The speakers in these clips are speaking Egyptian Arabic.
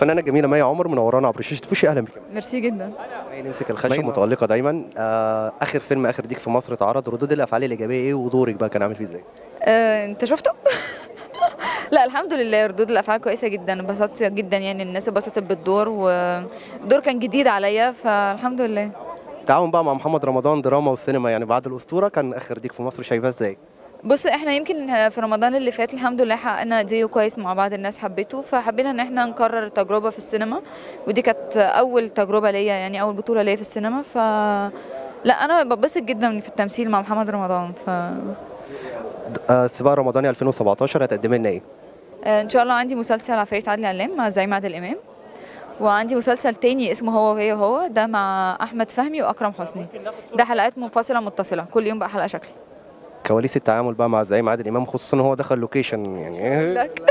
الفنانه الجميله مي عمر منورانا عبر شاشه فوشي اهلا بك ميرسي جدا مي نمسك الخشب متالقه دايما آه اخر فيلم اخر ديك في مصر اتعرض ردود الافعال الايجابيه ايه ودورك بقى كان عامل فيه ازاي آه، انت شفته لا الحمد لله ردود الافعال كويسه جدا انبسطت جدا يعني الناس اتبسطت بالدور والدور كان جديد عليا فالحمد لله تعاون بقى مع محمد رمضان دراما والسينما يعني بعد الاسطوره كان اخر ديك في مصر شايفاه ازاي بص احنا يمكن في رمضان اللي فات الحمد لله حققنا ديو كويس مع بعض الناس حبيته فحبينا ان احنا نكرر التجربه في السينما ودي كانت اول تجربه ليا يعني اول بطوله ليا في السينما ف لا انا ببسط جدا في التمثيل مع محمد رمضان ف آه سباق رمضاني 2017 هتقدمي لنا ايه آه، ان شاء الله عندي مسلسل عفاريت عادل علام مع زعيم عادل امام وعندي مسلسل تاني اسمه هو وهي وهو ده مع احمد فهمي واكرم حسني ده حلقات منفصله متصله كل يوم بقى حلقه شكل كواليس التعامل بقى مع زعيم عادل امام خصوصا ان هو دخل لوكيشن يعني لك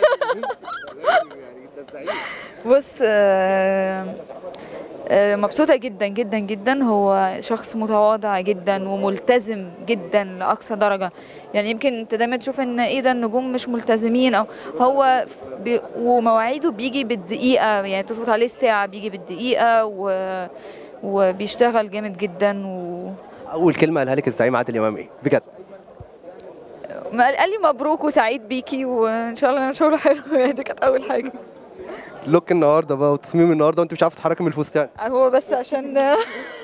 بص آه، آه، مبسوطة جدا جدا جدا هو شخص متواضع جدا وملتزم جدا لأقصى درجة يعني يمكن انت دايما تشوف ان ايه ده النجوم مش ملتزمين او هو بي ومواعيده بيجي بالدقيقة يعني تظبط عليه الساعة بيجي بالدقيقة و وبيشتغل جامد جدا و اول كلمه قالها لك الزعيم عادل امام ايه بجد ما قال لي مبروك وسعيد بيكي وان شاء الله نعمل شغل حلو يعني دي كانت اول حاجة لوك النهارده بقى وتصميم النهارده وانت مش عارفه تتحركي من الفستان هو بس عشان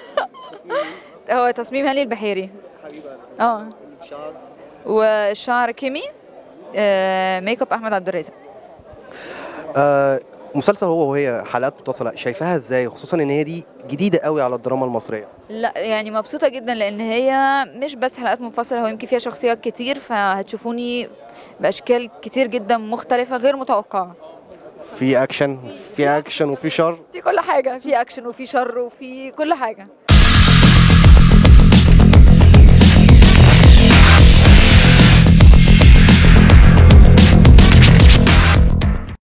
هو تصميم هاني البحيري اه والشعر كيمي آه ميك اب احمد عبد الرازق آه مسلسل هو وهي حلقات متصله شايفاها ازاي خصوصا ان هي دي جديده قوي على الدراما المصريه لا يعني مبسوطه جدا لان هي مش بس حلقات منفصله هو يمكن فيها شخصيات كتير فهتشوفوني باشكال كتير جدا مختلفه غير متوقعه في اكشن في اكشن وفي شر في كل حاجه في اكشن وفي شر وفي كل حاجه